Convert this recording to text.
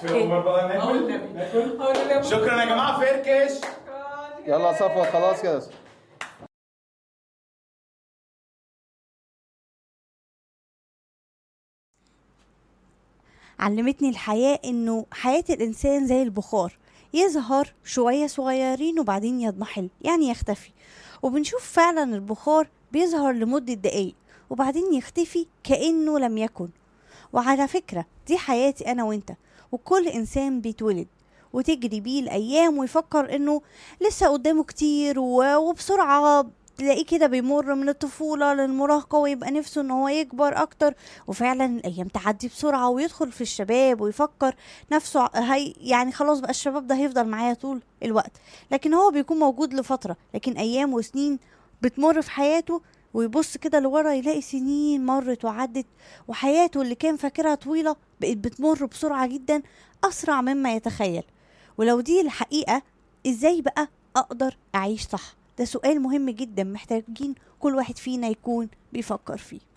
شكرا يا جماعه فركش يلا صفوة خلاص كده علمتني الحياة إنه حياة الإنسان زي البخار يظهر شوية صغيرين وبعدين يضمحل يعني يختفي وبنشوف فعلا البخار بيظهر لمدة دقايق وبعدين يختفي كأنه لم يكن وعلى فكرة دي حياتي أنا وإنت وكل إنسان بيتولد وتجري بيه الأيام ويفكر إنه لسه قدامه كتير و- وبسرعة تلاقيه كده بيمر من الطفولة للمراهقة ويبقى نفسه إن هو يكبر أكتر وفعلا الأيام تعدي بسرعة ويدخل في الشباب ويفكر نفسه هي يعني خلاص بقى الشباب ده هيفضل معايا طول الوقت لكن هو بيكون موجود لفترة لكن أيام وسنين بتمر في حياته ويبص كده لورا يلاقي سنين مرت وعدت وحياته اللي كان فاكرها طويلة بقت بتمر بسرعة جدا أسرع مما يتخيل ولو دي الحقيقة إزاي بقى أقدر أعيش صح ده سؤال مهم جدا محتاجين كل واحد فينا يكون بيفكر فيه